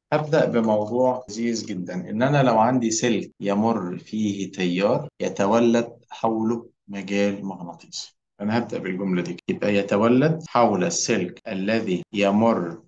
هبدأ بموضوع لذيذ جدا إن أنا لو عندي سلك يمر فيه تيار يتولد حوله مجال مغناطيسي أنا هبدأ بالجملة دي يبقى يتولد حول السلك الذي يمر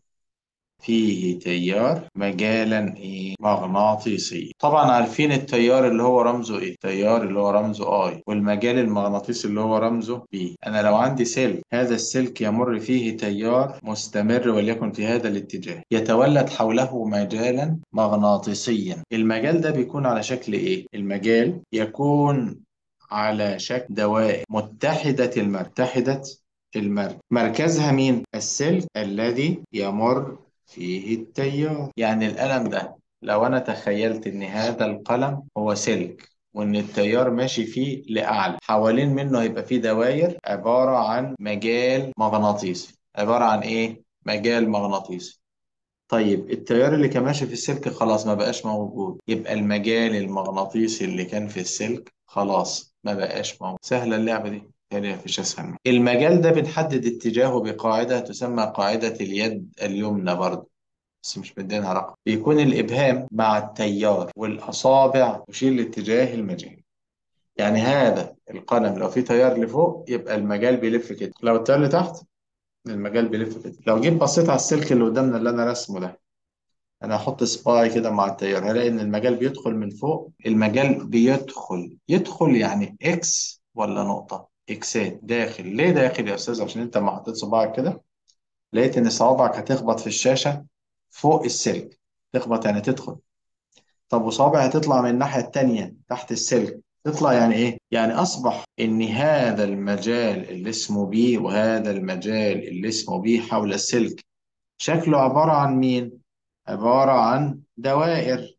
فيه تيار مجالا ايه مغناطيسي طبعا عارفين التيار اللي هو رمزه ايه التيار اللي هو رمزه اي والمجال المغناطيسي اللي هو رمزه بي انا لو عندي سلك هذا السلك يمر فيه تيار مستمر وليكن في هذا الاتجاه يتولد حوله مجالا مغناطيسيا المجال ده بيكون على شكل ايه المجال يكون على شكل دوائر متحدة المرتحدة المركز مركزها مين؟ السلك الذي يمر فيه التيار يعني القلم ده لو أنا تخيلت إن هذا القلم هو سلك وإن التيار ماشي فيه لأعلى حوالين منه هيبقى فيه دوائر عبارة عن مجال مغناطيسي عبارة عن إيه؟ مجال مغناطيسي طيب التيار اللي كان ماشي في السلك خلاص ما بقاش موجود يبقى المجال المغناطيسي اللي كان في السلك خلاص ما بقاش موجود سهلة اللعبة دي يعني مفيش أسهل منها. المجال ده بنحدد اتجاهه بقاعدة تسمى قاعدة اليد اليمنى برضه بس مش مدينها رقم بيكون الإبهام مع التيار والأصابع تشير لاتجاه المجال يعني هذا القلم لو في تيار لفوق يبقى المجال بيلف كده لو التيار لتحت المجال بيلف كده لو جيت بصيت على السلك اللي قدامنا اللي أنا رسمه ده أنا هحط صباعي كده مع التيار هلاقي إن المجال بيدخل من فوق المجال بيدخل يدخل يعني إكس ولا نقطة اكسات داخل ليه داخل يا استاذ عشان انت لما حطيت صباعك كده لقيت ان صوابعك هتخبط في الشاشه فوق السلك تخبط يعني تدخل طب وصوابعي هتطلع من الناحيه التانيه تحت السلك تطلع يعني ايه يعني اصبح ان هذا المجال اللي اسمه بي وهذا المجال اللي اسمه بي حول السلك شكله عباره عن مين عباره عن دوائر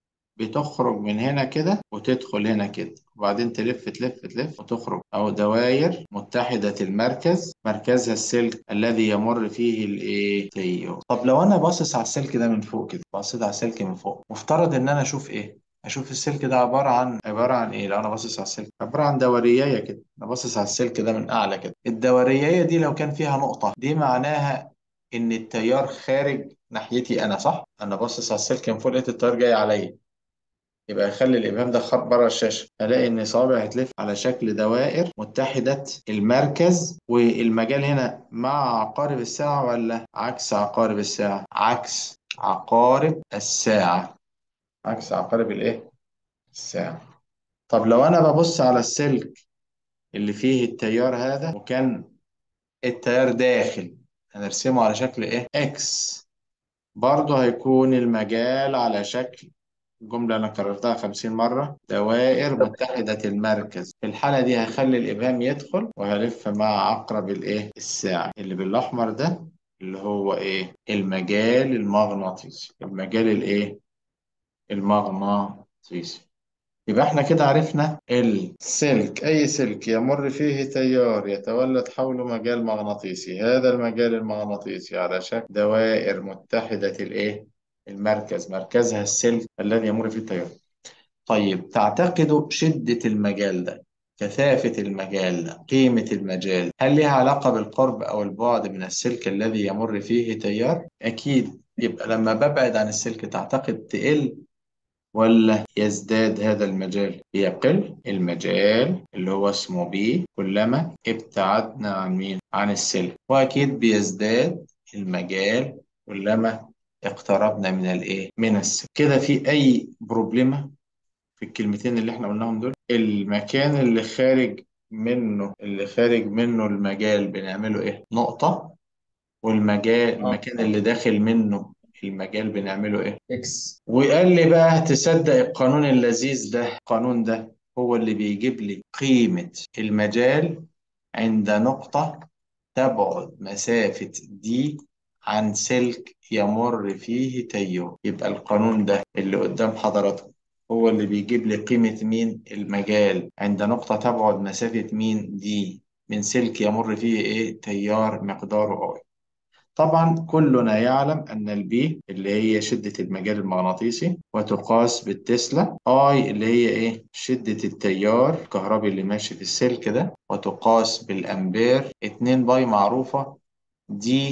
بتخرج من هنا كده وتدخل هنا كده وبعدين تلف تلف تلف وتخرج أو دوائر متحدة المركز مركزها السلك الذي يمر فيه الايه تيار طب لو أنا باصص على السلك ده من فوق كده بصيت على السلك من فوق مفترض إن أنا أشوف إيه أشوف السلك ده عبارة عن عبارة عن إيه لو أنا باصص على السلك عبارة عن دورية كده أنا باصص على السلك ده من أعلى كده الدورية دي لو كان فيها نقطة دي معناها إن التيار خارج ناحيتي أنا صح أنا باصص على السلك من فوق لقيت التيار جاي عليا يبقى يخلي الإبهام ده خارج بره الشاشة هلاقي إن صابعي هتلف على شكل دوائر متحدة المركز والمجال هنا مع عقارب الساعة ولا عكس عقارب الساعة؟ عكس عقارب الساعة عكس عقارب الإيه؟ الساعة طب لو أنا ببص على السلك اللي فيه التيار هذا وكان التيار داخل هنرسمه على شكل إيه؟ إكس برضه هيكون المجال على شكل الجملة أنا كررتها خمسين مرة دوائر متحدة المركز في الحالة دي هخلي الإبهام يدخل وهلف مع عقرب الإيه الساعة اللي بالأحمر ده اللي هو إيه المجال المغناطيسي المجال الإيه المغناطيسي يبقى احنا كده عرفنا السلك أي سلك يمر فيه تيار يتولد حوله مجال مغناطيسي هذا المجال المغناطيسي على شكل دوائر متحدة الإيه المركز مركزها السلك الذي يمر فيه التيار طيب تعتقد شدة المجال ده كثافة المجال ده قيمة المجال هل لها علاقة بالقرب أو البعد من السلك الذي يمر فيه تيار؟ أكيد يبقى لما ببعد عن السلك تعتقد تقل ولا يزداد هذا المجال يقل المجال اللي هو اسمه بي كلما ابتعدنا عن مين عن السلك وأكيد بيزداد المجال كلما اقتربنا من الايه من السلك كده في اي بروبلمة في الكلمتين اللي احنا قلناهم دول المكان اللي خارج منه اللي خارج منه المجال بنعمله ايه نقطة والمجال المكان اللي داخل منه المجال بنعمله ايه اكس وقال لي بقى تصدق القانون اللذيذ ده القانون ده هو اللي بيجيب لي قيمة المجال عند نقطة تبعد مسافة دي عن سلك يمر فيه تيار يبقى القانون ده اللي قدام حضراتكم هو اللي بيجيب لي قيمة مين المجال عند نقطة تبعد مسافة مين دي من سلك يمر فيه ايه تيار مقداره اي طبعا كلنا يعلم أن البي اللي هي شدة المجال المغناطيسي وتقاس بالتسلا اي اللي هي ايه شدة التيار الكهربي اللي ماشي في السلك ده وتقاس بالأمبير 2 باي معروفة دي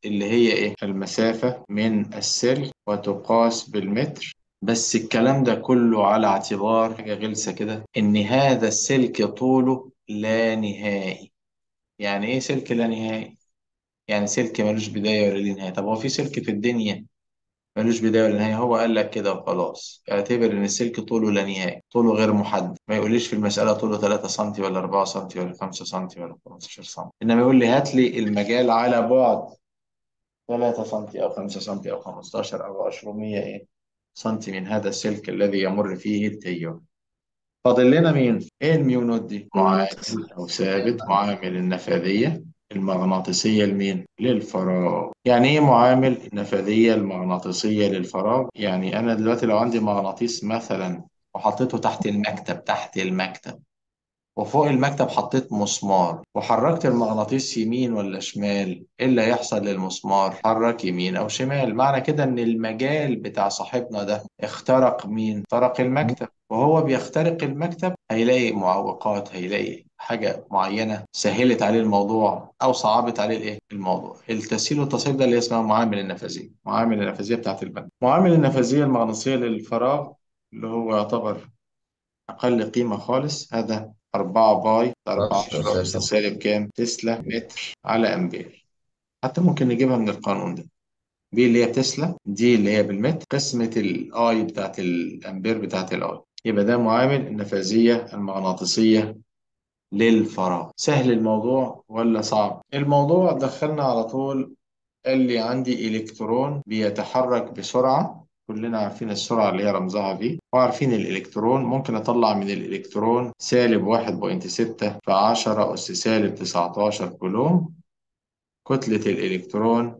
اللي هي إيه المسافة من السلك وتقاس بالمتر بس الكلام ده كله على اعتبار حاجة غلسة كده إن هذا السلك طوله لا نهائي يعني إيه سلك لا نهائي؟ يعني سلك ملوش بداية ولا ليه نهاية طب هو في سلك في الدنيا ملوش بداية ولا نهاية هو قال لك كده وخلاص اعتبر إن السلك طوله لا نهاية طوله غير محدد ما يقوليش في المسألة طوله 3 سم ولا 4 سم ولا 5 سم ولا 15 سم إنما يقول لي هات لي المجال على بعد 3 سم أو 5 سم أو 15 أو 200 إيه سم من هذا السلك الذي يمر فيه التيار فاضل لنا مين؟ إيه الميونوت دي؟ معامل أو ثابت معامل النفاذية المغناطيسية لمين؟ للفراغ يعني ايه معامل النفاذية المغناطيسية للفراغ؟ يعني انا دلوقتي لو عندي مغناطيس مثلا وحطيته تحت المكتب تحت المكتب وفوق المكتب حطيت مسمار وحركت المغناطيس يمين ولا شمال ايه اللي هيحصل للمسمار حرك يمين او شمال معنى كده ان المجال بتاع صاحبنا ده اخترق مين اخترق المكتب وهو بيخترق المكتب هيلاقي معوقات هيلاقي حاجة معينة سهلت عليه الموضوع أو صعبت عليه الإيه؟ الموضوع. التسهيل والتصعيد ده اللي اسمها معامل النفاذية، معامل النفاذية بتاعت البنك. معامل النفاذية المغناطيسية للفراغ اللي هو يعتبر أقل قيمة خالص هذا 4 باي 14 أس سالب كام؟ تسلا متر على أمبير. حتى ممكن نجيبها من القانون ده. بي اللي هي بتسلا دي اللي هي بالمتر قسمة الاي بتاعت الأمبير بتاعت الاي. يبقى ده معامل النفاذية المغناطيسية للفراغ سهل الموضوع ولا صعب الموضوع دخلنا على طول قال لي عندي إلكترون بيتحرك بسرعة كلنا عارفين السرعة اللي هي رمزها في وعارفين الإلكترون ممكن أطلع من الإلكترون سالب 1.6 في 10 أس سالب 19 كولوم كتلة الإلكترون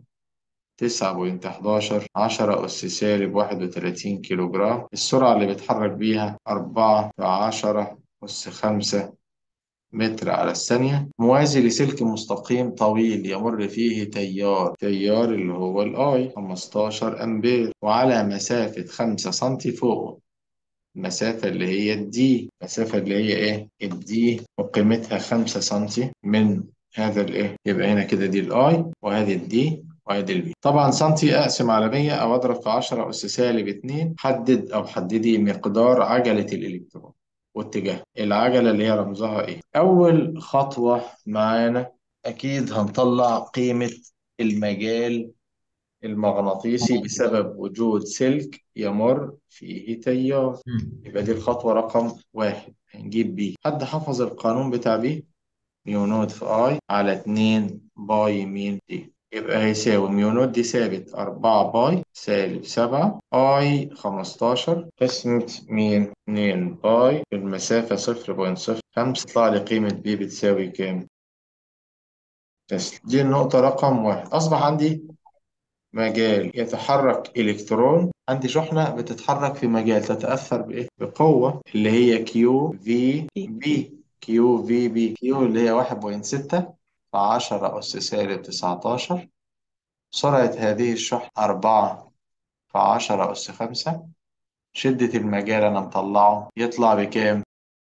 9.11 10 أس سالب 31 كيلو جرام السرعة اللي بيتحرك بيها 4 في 10 أس 5 متر على الثانية موازي لسلك مستقيم طويل يمر فيه تيار تيار اللي هو الآي 15 أمبير وعلى مسافة 5 سنتي فوقه المسافة اللي هي الدي المسافة اللي هي إيه الدي وقيمتها 5 سنتي من هذا الإيه يبقى هنا كده دي الآي وهذه الدي وادي البي طبعا سنتي اقسم على 100 او اضرب في 10 اس سالب 2 حدد او حددي مقدار عجله الالكترون واتجاه العجلة اللي هي رمزها ايه أول خطوة معانا أكيد هنطلع قيمة المجال المغناطيسي بسبب وجود سلك يمر فيه تيار يبقى دي الخطوة رقم واحد هنجيب بي حد حفظ القانون بتاع بي ميو نوت في اي على 2 باي مين دي يبقى هيساوي ميو نوت دي ثابت 4 باي سالب 7 اي 15 قسمة مين 2 باي المسافة 0.05 تطلع لي قيمة بي بتساوي كام؟ تسلا دي النقطة رقم واحد أصبح عندي مجال يتحرك إلكترون عندي شحنة بتتحرك في مجال تتأثر بإيه؟ بقوة اللي هي كيو في بي كيو في بي كيو اللي هي 1.6 في 10 أس سالب 19 سرعة هذه الشحنة 4 في 10 أس 5 شدة المجال أنا مطلعه يطلع بكام؟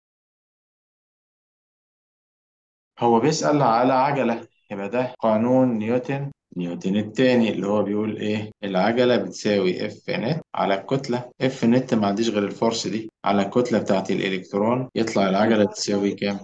هو بيسأل على عجلة يبقى ده قانون نيوتن نيوتن التاني اللي هو بيقول ايه العجلة بتساوي اف نت على الكتلة اف نت ما عنديش غير الفورس دي على الكتلة بتاعت الالكترون يطلع العجلة تساوي كام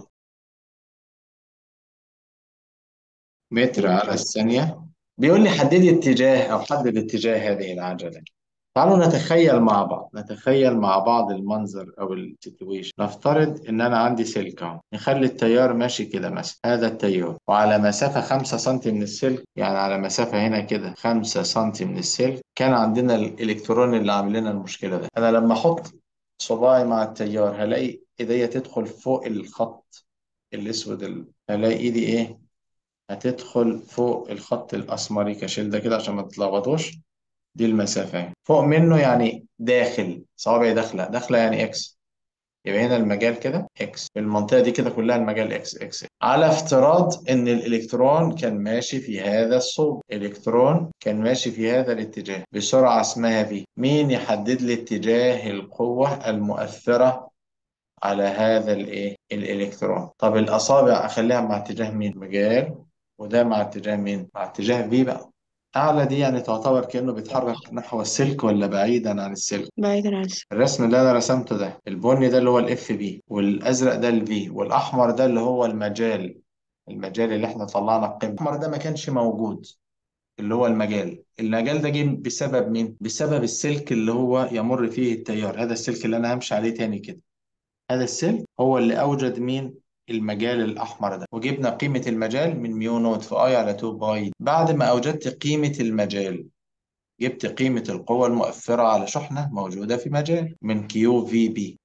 متر على الثانية بيقول لي حددي اتجاه او حدد اتجاه هذه العجلة تعالوا نتخيل مع بعض نتخيل مع بعض المنظر او السيتويشن نفترض ان انا عندي سلك اهو نخلي التيار ماشي كده مثلا هذا التيار وعلى مسافة 5 سم من السلك يعني على مسافة هنا كده 5 سم من السلك كان عندنا الالكترون اللي عامل لنا المشكلة ده انا لما احط صباعي مع التيار هلاقي ايديا تدخل فوق الخط الاسود ال... هلاقي ايدي ايه هتدخل فوق الخط الاسمري كشيل ده كده عشان ما تتلخبطوش دي المسافة يعني. فوق منه يعني داخل صوابعي داخلة داخلة يعني اكس يبقى هنا المجال كده اكس المنطقة دي كده كلها المجال اكس اكس على افتراض ان الالكترون كان ماشي في هذا الصوب الكترون كان ماشي في هذا الاتجاه بسرعة اسمها في مين يحدد لي اتجاه القوة المؤثرة على هذا الايه الالكترون طب الاصابع اخليها مع اتجاه مين مجال وده مع اتجاه مين مع اتجاه في بقى أعلى دي يعني تعتبر كأنه بيتحرك نحو السلك ولا بعيدا عن السلك بعيدا عن السلك الرسم اللي أنا رسمته ده البني ده اللي هو الاف بي والأزرق ده الفي والأحمر ده اللي هو المجال المجال اللي احنا طلعنا القيمة الأحمر ده ما كانش موجود اللي هو المجال المجال ده جه بسبب مين؟ بسبب السلك اللي هو يمر فيه التيار هذا السلك اللي أنا همشي عليه تاني كده هذا السلك هو اللي أوجد مين؟ المجال الأحمر ده وجبنا قيمة المجال من ميو نوت في أي على 2 باي بعد ما أوجدت قيمة المجال جبت قيمة القوة المؤثرة على شحنة موجودة في مجال من كيو في بي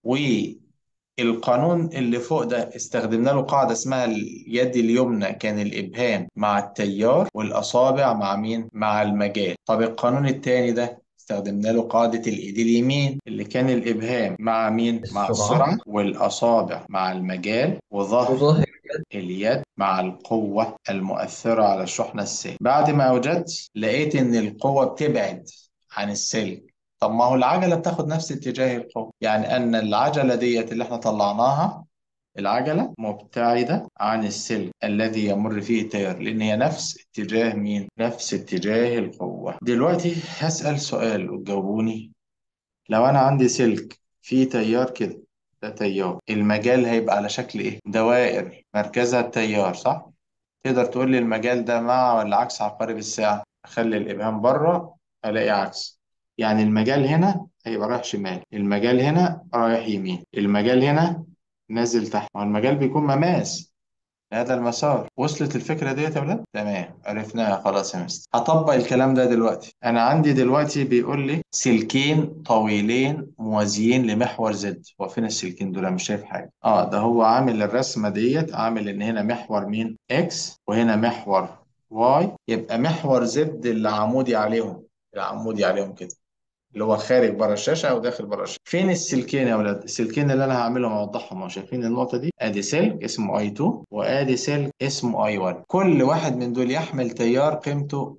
والقانون اللي فوق ده استخدمنا له قاعدة اسمها اليد اليمنى كان الإبهام مع التيار والأصابع مع مين؟ مع المجال طب القانون التاني ده استخدمنا له قاعدة الإيد اليمين اللي كان الإبهام مع مين؟ مع السرعة السرعة والأصابع مع المجال وظهر وظاهر اليد مع القوة المؤثرة على الشحنة السلك بعد ما أوجدت لقيت إن القوة بتبعد عن السلك طب ما هو العجلة بتاخد نفس اتجاه القوة يعني أن العجلة ديت اللي احنا طلعناها العجلة مبتعدة عن السلك الذي يمر فيه التيار لأن هي نفس اتجاه مين؟ نفس اتجاه القوة دلوقتي هسأل سؤال وتجاوبوني لو أنا عندي سلك فيه تيار كده ده تيار المجال هيبقى على شكل إيه؟ دوائر مركزها التيار صح؟ تقدر تقول لي المجال ده مع ولا عكس عقارب الساعة أخلي الإبهام بره ألاقي عكس يعني المجال هنا هيبقى رايح شمال المجال هنا رايح يمين المجال هنا نازل تحت والمجال بيكون مماس هذا المسار وصلت الفكرة ديت يا ولاد؟ تمام عرفناها خلاص يا مستر هطبق الكلام ده دلوقتي أنا عندي دلوقتي بيقول لي سلكين طويلين موازيين لمحور زد هو فين السلكين دول أنا مش شايف حاجة اه ده هو عامل الرسمة ديت عامل إن هنا محور مين إكس وهنا محور واي يبقى محور زد اللي عمودي عليهم العمودي عليهم كده اللي هو خارج بره الشاشه او داخل بره الشاشه فين السلكين يا اولاد السلكين اللي انا هعملهم اوضحهم اهو شايفين النقطه دي ادي سلك اسمه اي 2 وادي سلك اسمه اي 1 كل واحد من دول يحمل تيار قيمته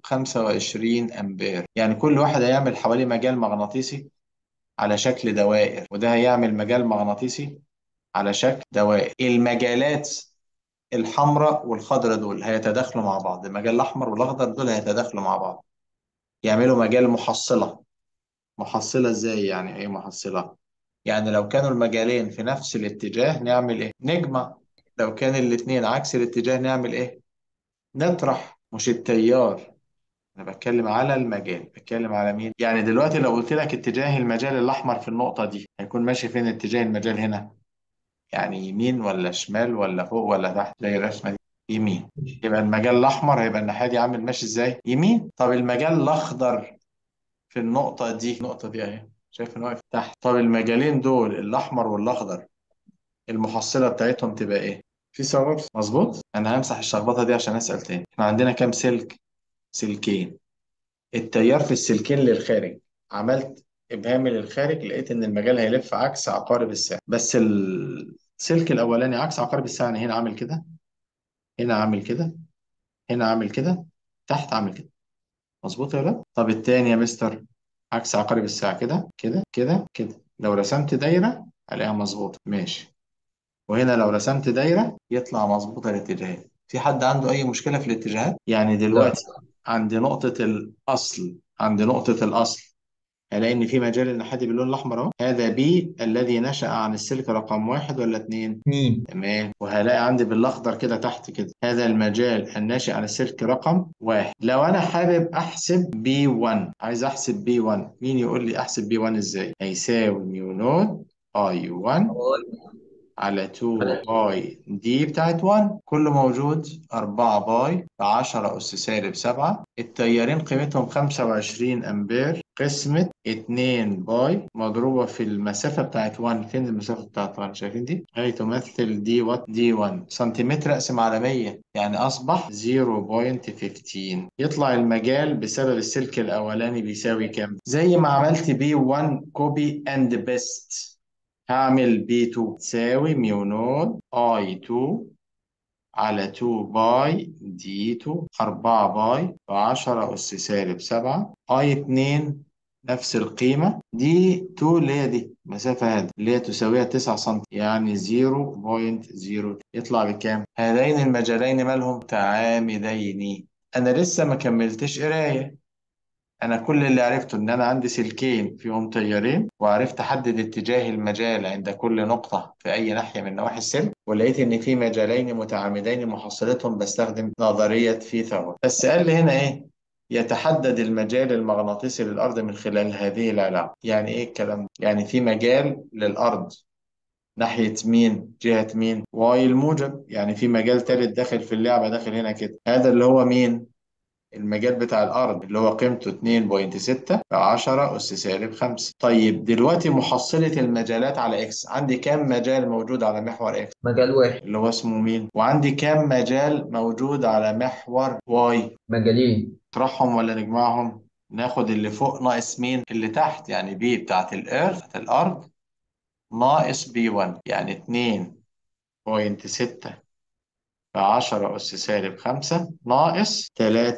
25 امبير يعني كل واحد هيعمل حواليه مجال مغناطيسي على شكل دوائر وده هيعمل مجال مغناطيسي على شكل دوائر المجالات الحمراء والخضراء دول هيتداخلوا مع بعض المجال الاحمر والاخضر دول هيتداخلوا مع بعض يعملوا مجال محصله محصلة ازاي يعني ايه محصلة يعني لو كانوا المجالين في نفس الاتجاه نعمل ايه نجمع لو كان الاتنين عكس الاتجاه نعمل ايه نطرح مش التيار انا بتكلم على المجال بتكلم على مين يعني دلوقتي لو قلت لك اتجاه المجال الاحمر في النقطة دي هيكون ماشي فين اتجاه المجال هنا يعني يمين ولا شمال ولا فوق ولا تحت زي الرسمة دي يمين يبقى المجال الاحمر هيبقى الناحية دي عامل ماشي ازاي يمين طب المجال الاخضر في النقطة دي النقطة دي اهي شايف انه واقف تحت طب المجالين دول الأحمر والأخضر المحصلة بتاعتهم تبقى إيه؟ في ثوابت مظبوط؟ أنا همسح الشخبطة دي عشان أسأل تاني إحنا عندنا كام سلك؟ سلكين التيار في السلكين للخارج عملت إبهامي للخارج لقيت إن المجال هيلف عكس عقارب الساعة بس السلك الأولاني عكس عقارب الساعة يعني هنا عامل كده هنا عامل كده هنا عامل كده تحت عامل كده مظبوط يا ولاد؟ طب التاني يا مستر عكس عقارب الساعة كده كده كده كده لو رسمت دايرة ألاقيها مظبوطة ماشي وهنا لو رسمت دايرة يطلع مظبوطة الاتجاهات في حد عنده أي مشكلة في الاتجاهات؟ يعني لا دلوقتي عند نقطة الأصل عند نقطة الأصل هلاقي إن في مجال النحادي باللون الأحمر أهو هذا بي الذي نشأ عن السلك رقم واحد ولا اتنين؟ اتنين تمام وهلاقي عندي بالأخضر كده تحت كده هذا المجال الناشئ عن السلك رقم واحد لو أنا حابب أحسب بي 1 عايز أحسب بي 1 مين يقول لي أحسب بي 1 إزاي؟ هيساوي ميو نود أي 1 على 2 على باي دي بتاعت 1 كله موجود 4 باي في 10 أس سالب 7 التيارين قيمتهم 25 أمبير قسمة 2 باي مضروبة في المسافة بتاعت 1 فين المسافة بتاعت 1 شايفين دي؟ هي تمثل دي وات دي 1 سنتيمتر أقسم على 100 يعني أصبح 0.15 يطلع المجال بسبب السلك الأولاني بيساوي كام؟ زي ما عملت بي 1 كوبي أند بيست هعمل بي 2 تساوي ميو نود اي 2 على 2 باي دي 2 4 باي في 10 أس سالب 7 اي 2 نفس القيمة دي 2 اللي هي دي المسافة هذه اللي هي تساويها 9 سم يعني 0.0 يطلع بكام؟ هذين المجالين مالهم تعامدين أنا لسه ما كملتش قراية انا كل اللي عرفته ان انا عندي سلكين فيهم تيارين وعرفت احدد اتجاه المجال عند كل نقطة في اي ناحية من نواحي السلك ولقيت ان في مجالين متعامدين محصلتهم بستخدم نظرية فيثاغورس بس قال لي هنا ايه يتحدد المجال المغناطيسي للأرض من خلال هذه العلاقة يعني إيه الكلام ده؟ يعني في مجال للأرض ناحية مين؟ جهة مين؟ واي الموجب يعني في مجال تالت داخل في اللعبة داخل هنا كده هذا اللي هو مين؟ المجال بتاع الأرض اللي هو قيمته 2.6 في 10 أس سالب 5 طيب دلوقتي محصلة المجالات على إكس عندي كام مجال موجود على محور إكس؟ مجال واحد اللي هو اسمه مين؟ وعندي كام مجال موجود على محور واي؟ مجالين نطرحهم ولا نجمعهم؟ ناخد اللي فوق ناقص مين؟ اللي تحت يعني بي بتاعت الإيرث بتاعت الأرض ناقص بي 1 يعني 2.6 في 10 أس سالب 5 ناقص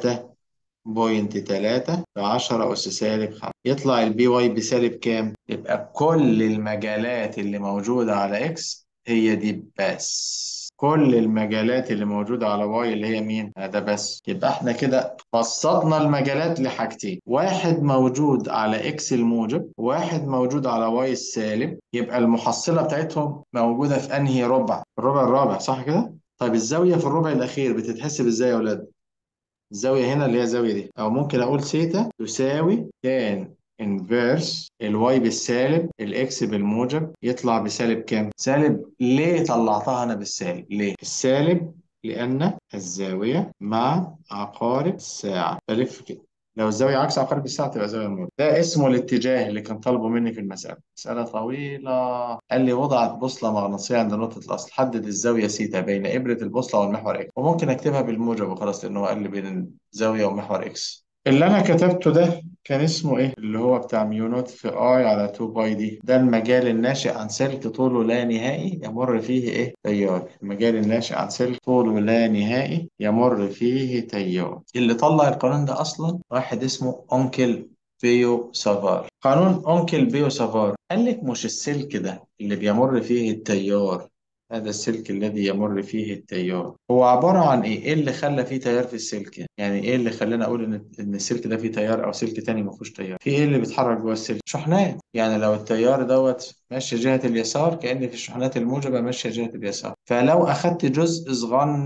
3.3 في 10 أس سالب 5 يطلع البي واي بسالب كام؟ يبقى كل المجالات اللي موجودة على إكس هي دي بس كل المجالات اللي موجودة على واي اللي هي مين؟ هذا بس يبقى احنا كده بسطنا المجالات لحاجتين واحد موجود على اكس الموجب واحد موجود على واي السالب يبقى المحصلة بتاعتهم موجودة في انهي ربع؟ الربع الرابع صح كده؟ طيب الزاوية في الربع الأخير بتتحسب ازاي يا ولاد؟ الزاوية هنا اللي هي الزاوية دي أو ممكن أقول سيتا تساوي تان انفيرس الواي بالسالب الاكس بالموجب يطلع بسالب كام؟ سالب ليه طلعتها أنا بالسالب؟ ليه؟ السالب لأن الزاوية مع عقارب الساعة بلف كده لو الزاوية عكس عقارب الساعة تبقى زاوية الموجب ده اسمه الاتجاه اللي كان طالبه مني في المسألة مسألة طويلة قال لي وضعت بوصلة مغناطيسية عند نقطة الأصل حدد الزاوية سيتا بين إبرة البوصلة والمحور إكس وممكن أكتبها بالموجب وخلاص لأنه قال لي بين الزاوية ومحور إكس اللي أنا كتبته ده كان اسمه إيه؟ اللي هو بتاع ميو نوت في آي على 2 باي دي ده المجال الناشئ عن سلك طوله لا نهائي يمر فيه إيه؟ تيار المجال الناشئ عن سلك طوله لا نهائي يمر فيه تيار اللي طلع القانون ده أصلا واحد اسمه أونكل بيو سافار قانون أونكل بيو سافار قال لك مش السلك ده اللي بيمر فيه التيار هذا السلك الذي يمر فيه التيار هو عبارة عن إيه؟ إيه اللي خلى فيه تيار في السلك؟ يعني إيه اللي خلاني أقول إن إن السلك ده فيه تيار أو سلك تاني ما فيهوش تيار؟ في إيه اللي بيتحرك جوه السلك؟ شحنات يعني لو التيار دوت ماشي جهة اليسار كأن في الشحنات الموجبة ماشية جهة اليسار فلو أخدت جزء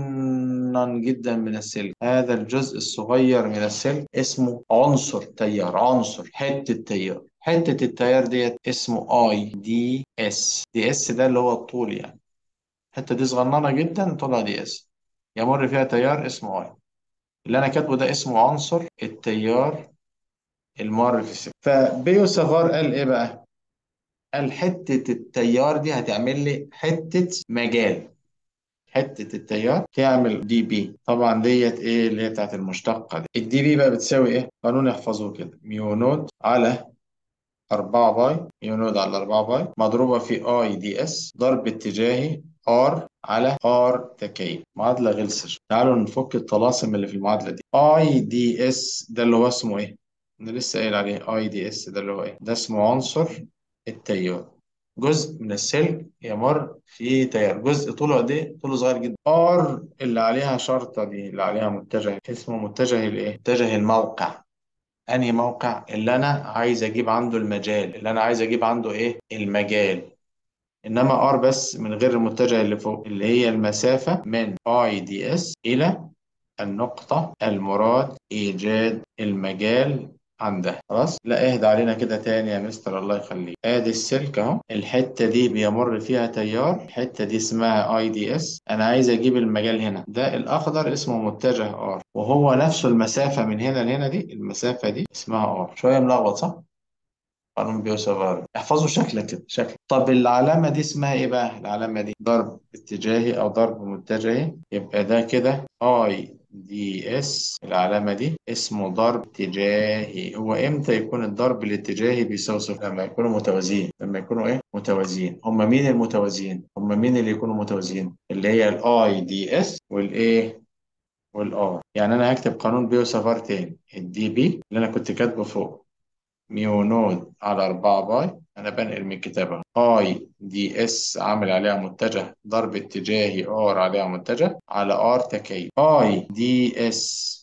صغنن جدا من السلك هذا الجزء الصغير من السلك اسمه عنصر تيار عنصر حتة تيار حتة التيار ديت اسمه اي دي اس دي اس ده اللي هو الطول يعني الحتة دي صغننة جدا طولها دي اس يمر فيها تيار اسمه اي اللي انا كاتبه ده اسمه عنصر التيار المار في السلك فبيو سافار قال ايه بقى قال حتة التيار دي هتعمل لي حتة مجال حتة التيار تعمل دي بي طبعا ديت ايه اللي هي بتاعت المشتقة دي الدي بي بقى بتساوي ايه قانون احفظوه كده ميو نود على 4 باي ميو نود على 4 باي مضروبة في اي دي اس ضرب اتجاهي ار على ار تكعيب معادلة غلسة تعالوا نفك الطلاسم اللي في المعادلة دي اي دي اس ده اللي هو اسمه ايه انا لسه قايل عليه اي دي اس ده اللي هو ايه ده اسمه عنصر التيار جزء من السلك يمر فيه تيار جزء طوله قد ايه طوله صغير جدا ار اللي عليها شرطة دي اللي عليها متجه اسمه متجه الايه متجه الموقع انهي موقع اللي انا عايز اجيب عنده المجال اللي انا عايز اجيب عنده ايه المجال انما ار بس من غير المتجه اللي فوق اللي هي المسافة من اي دي اس الى النقطة المراد ايجاد المجال عندها خلاص لا اهدى علينا كده تاني يا مستر الله يخليك ادي السلك اهو الحته دي بيمر فيها تيار الحته دي اسمها اي دي اس انا عايز اجيب المجال هنا ده الاخضر اسمه متجه ار وهو نفسه المسافه من هنا لهنا دي المسافه دي اسمها ار شويه ملخبط صح قانون بيوسافار احفظوا شكلك كده شكل طب العلامه دي اسمها ايه بقى العلامه دي ضرب اتجاهي او ضرب متجهي يبقى ده كده اي دي اس العلامة دي اسمه ضرب اتجاهي هو امتى يكون الضرب الاتجاهي بيساوي صفر لما يكونوا متوازيين لما يكونوا ايه متوازيين هم مين المتوازيين هم مين اللي يكونوا متوازيين اللي هي الاي دي اس والايه والار يعني انا هكتب قانون بيو سافار تاني الدي بي اللي انا كنت كاتبه فوق ميو نود على 4 باي انا بنقل من الكتابة اي دي اس عامل عليها متجه ضرب اتجاهي ار عليها متجه على ار تكعيب اي دي اس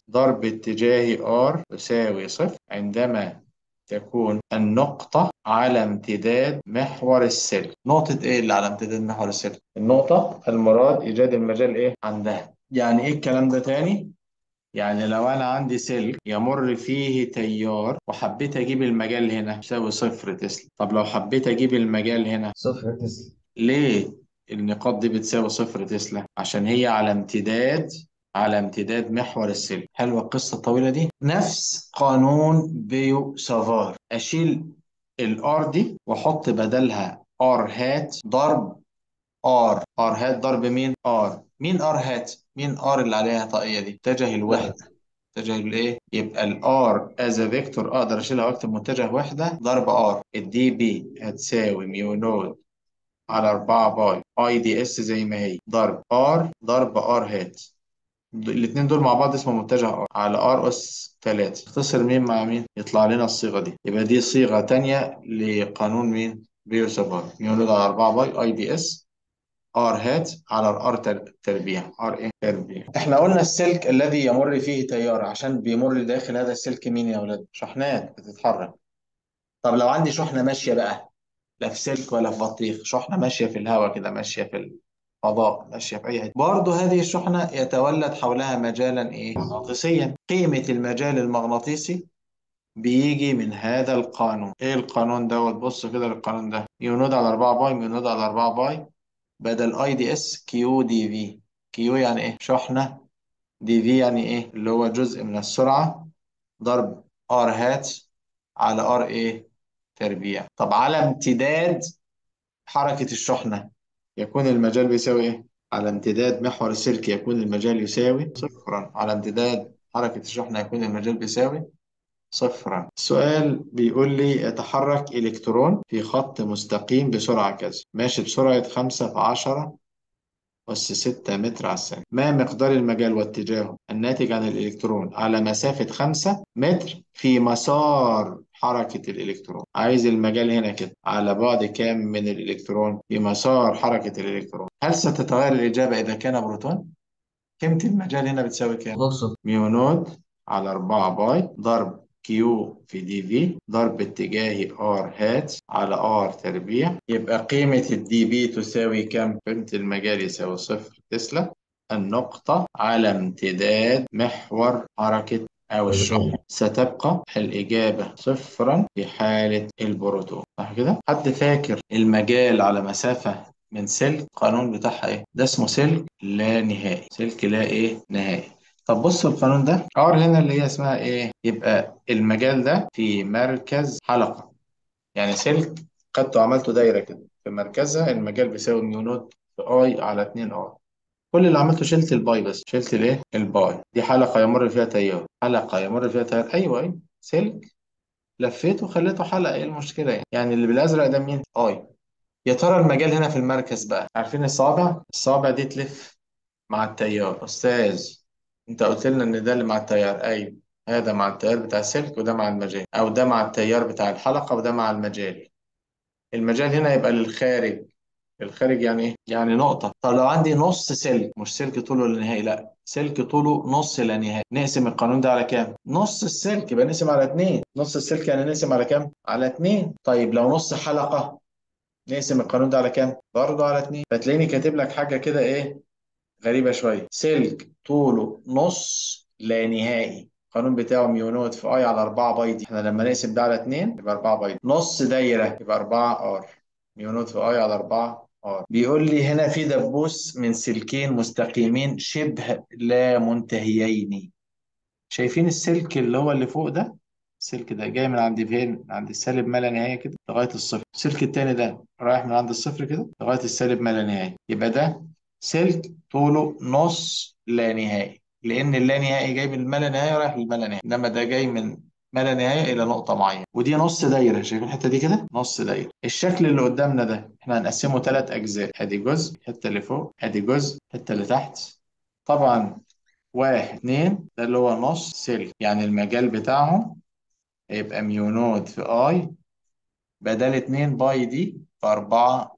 ضرب اتجاه R يساوي صفر عندما تكون النقطة على امتداد محور السلك نقطة ايه اللي على امتداد محور السلك النقطة المراد ايجاد المجال ايه عندها يعني ايه الكلام ده تاني يعني لو انا عندي سلك يمر فيه تيار وحبيت اجيب المجال هنا يساوي صفر تسلا طب لو حبيت اجيب المجال هنا صفر تسلا ليه النقاط دي بتساوي صفر تسلا عشان هي على امتداد على امتداد محور السلك حلوة القصة الطويلة دي نفس قانون بيو سافار أشيل الار دي واحط بدلها ار هات ضرب ار ار هات ضرب مين ار مين ار هات مين ار اللي عليها طاقية دي اتجه الوحدة اتجه الايه يبقى الار از فيكتور اقدر اشيلها واكتب متجه وحدة ضرب ار الدي بي هتساوي ميو نود على 4 باي اي دي اس زي ما هي ضرب ار ضرب ار هات الاثنين دول مع بعض اسمه متجه ار على ار اس 3 اختصر مين مع مين يطلع لنا الصيغه دي يبقى دي صيغه تانية لقانون مين بيو سافار يولد على 4 باي اي دي اس ار هات على الار تربيع ار ايه تربيع احنا قلنا السلك الذي يمر فيه تيار عشان بيمر داخل هذا السلك مين يا اولاد شحنات بتتحرك طب لو عندي شحنه ماشيه بقى لا في سلك ولا في بطيخ شحنة ماشية في الهواء كده ماشية في الفضاء ماشية في أي حتة برضه هذه الشحنة يتولد حولها مجالا إيه؟ مغناطيسيا قيمة المجال المغناطيسي بيجي من هذا القانون إيه القانون دوت بص كده للقانون ده ميو نود على 4 باي ميو نود على 4 باي بدل اي دي اس كيو دي في كيو يعني إيه؟ شحنة دي في يعني إيه؟ اللي هو جزء من السرعة ضرب ار هات على ار إيه؟ تربيع طب على امتداد حركة الشحنة يكون المجال بيساوي إيه؟ على امتداد محور السلك يكون المجال يساوي صفرا على امتداد حركة الشحنة يكون المجال بيساوي صفرا السؤال بيقول لي يتحرك إلكترون في خط مستقيم بسرعة كذا ماشي بسرعة 5 في 10 أس 6 متر على الثانية ما مقدار المجال واتجاهه الناتج عن الإلكترون على مسافة 5 متر في مسار حركة الإلكترون عايز المجال هنا كده على بعد كام من الإلكترون في مسار حركة الإلكترون هل ستتغير الإجابة إذا كان بروتون؟ قيمة المجال هنا بتساوي كام؟ تقصد ميو نود على 4 باي ضرب كيو في دي في ضرب اتجاهي ار هات على ار تربيع يبقى قيمة الدي بي تساوي كم؟ قيمة المجال يساوي صفر تسلا النقطة على امتداد محور حركة أو الشحن ستبقى الإجابة صفرا في حالة البروتون صح كده؟ حد فاكر المجال على مسافة من سلك القانون بتاعها إيه؟ ده اسمه سلك لا نهائي سلك لا إيه؟ نهائي طب بص القانون ده ار هنا اللي هي اسمها ايه يبقى المجال ده في مركز حلقة يعني سلك خدته وعملته دايرة كده في مركزها المجال بيساوي ميو نوت في اي على 2 ار كل اللي عملته شلت الباي بس شلت الايه الباي دي حلقة يمر فيها تيار حلقة يمر فيها تيار ايوه ايوه سلك لفيته وخليته حلقة ايه المشكلة يعني يعني اللي بالازرق ده مين اي يا ترى المجال هنا في المركز بقى عارفين الصابع الصابع دي تلف مع التيار استاذ انت قلت لنا ان ده اللي مع التيار ايوه هذا مع التيار بتاع السلك وده مع المجال او ده مع التيار بتاع الحلقة وده مع المجال المجال هنا يبقى للخارج الخارج يعني ايه يعني نقطة طب لو عندي نص سلك مش سلك طوله لا نهائي لا سلك طوله نص لا نهائي نقسم القانون ده على كام نص السلك يبقى نقسم على اتنين نص السلك يعني نقسم على كام على اتنين طيب لو نص حلقة نقسم القانون ده على كام برضه على اتنين فتلاقيني كاتب لك حاجة كده ايه غريبة شوية سلك طوله نص لا نهائي القانون بتاعه ميو نوت في اي على 4 باي دي احنا لما نقسم ده على 2 يبقى 4 باي دي. نص دايرة يبقى 4 ار ميو نوت في اي على 4 ار بيقول لي هنا في دبوس من سلكين مستقيمين شبه لا منتهيين شايفين السلك اللي هو اللي فوق ده السلك ده جاي من عند فين من عند السالب ما لا نهاية كده لغاية الصفر السلك التاني ده رايح من عند الصفر كده لغاية السالب ما لا نهاية يبقى ده سلك طوله نص لا نهائي لأن اللا نهائي جاي من ما لا نهاية رايح للما لا نهاية إنما ده جاي من ما لا نهاية إلى نقطة معينة ودي نص دايرة شايفين الحتة دي كده نص دايرة الشكل اللي قدامنا ده إحنا هنقسمه ثلاث أجزاء أدي جزء الحتة اللي فوق أدي جزء الحتة اللي تحت طبعا واحد اتنين ده اللي هو نص سلك يعني المجال بتاعهم هيبقى ميو نود في اي بدل اتنين باي دي في أربعة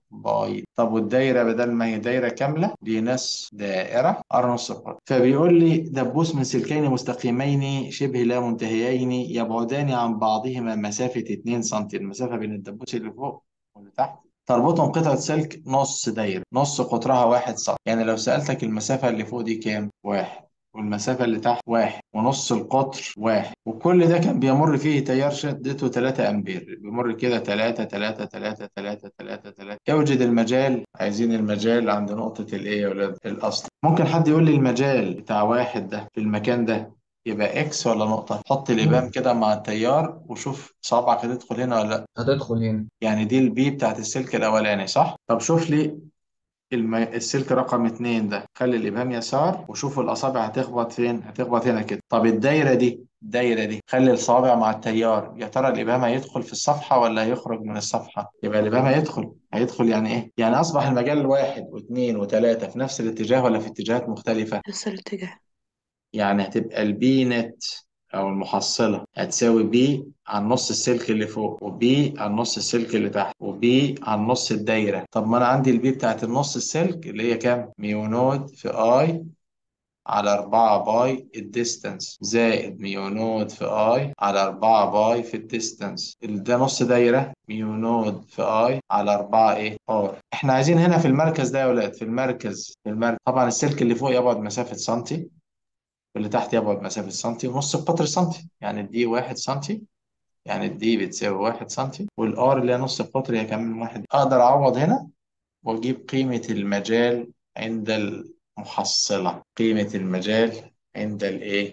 باي طب والدايرة بدل ما هي دايرة كاملة دي نص دائرة ار نص قطر فبيقول لي دبوس من سلكين مستقيمين شبه لا منتهيين يبعدان عن بعضهما مسافة 2 سم المسافة بين الدبوس اللي فوق واللي تحت تربطهم قطعة سلك نص دايرة نص قطرها واحد سم يعني لو سألتك المسافة اللي فوق دي كام؟ واحد والمسافة اللي تحت واحد ونص القطر واحد وكل ده كان بيمر فيه تيار شدته 3 أمبير بيمر كده 3 3 3 3 3 3 يوجد المجال عايزين المجال عند نقطة الإيه يا ولاد الأصل ممكن حد يقول لي المجال بتاع واحد ده في المكان ده يبقى إكس ولا نقطة حط الإبهام كده مع التيار وشوف صابعك هتدخل هنا ولا لأ هتدخل هنا يعني دي البي بتاعت السلك الأولاني صح؟ طب شوف لي الم... السلك رقم اتنين ده خلي الإبهام يسار وشوف الأصابع هتخبط فين هتخبط هنا كده طب الدايرة دي الدايرة دي خلي الصابع مع التيار يا ترى الإبهام هيدخل في الصفحة ولا هيخرج من الصفحة يبقى الإبهام هيدخل هيدخل يعني إيه يعني أصبح المجال واحد واثنين وثلاثة في نفس الاتجاه ولا في اتجاهات مختلفة نفس الاتجاه يعني هتبقى البي نت أو المحصلة هتساوي بي عن نص السلك اللي فوق وبي عن نص السلك اللي تحت وبي عن نص الدايرة طب ما أنا عندي البي بتاعت النص السلك اللي هي كام؟ ميو نود في آي على 4 باي الديستانس زائد ميو نود في آي على 4 باي في الديستانس ده نص دايرة ميو نود في آي على 4 إيه؟ آر إحنا عايزين هنا في المركز ده يا ولاد في المركز في المركز طبعا السلك اللي فوق يبعد مسافة سنتي واللي تحت يبعد مسافة سنتي ونص القطر سنتي يعني دي واحد سنتي يعني الدي بتساوي واحد سنتي والار اللي هي نص القطر هي كمان واحد اقدر اعوض هنا واجيب قيمة المجال عند المحصلة قيمة المجال عند الايه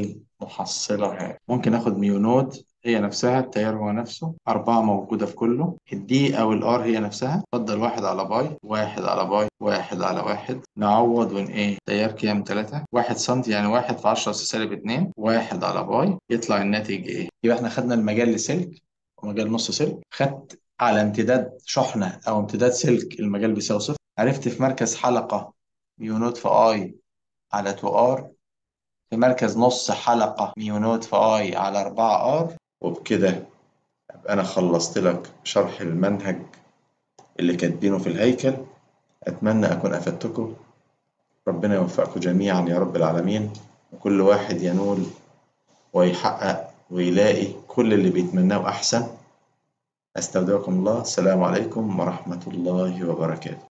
المحصلة ممكن اخد ميو نود هي نفسها التيار هو نفسه أربعة موجودة في كله الدي أو الآر هي نفسها اتفضل واحد على باي واحد على باي واحد على واحد نعوض ون إيه تيار كام تلاتة واحد سنتي يعني واحد في عشرة سالب اتنين واحد على باي يطلع الناتج إيه يبقى إحنا خدنا المجال لسلك ومجال نص سلك خدت على امتداد شحنة أو امتداد سلك المجال بيساوي صفر عرفت في مركز حلقة ميو نوت في آي على 2 ار في مركز نص حلقة ميو نوت في آي على 4 ار وبكده أبقى أنا خلصت لك شرح المنهج اللي كاتبينه في الهيكل أتمنى أكون أفدتكم ربنا يوفقكم جميعا يا رب العالمين وكل واحد ينول ويحقق ويلاقي كل اللي بيتمناه أحسن أستودعكم الله السلام عليكم ورحمة الله وبركاته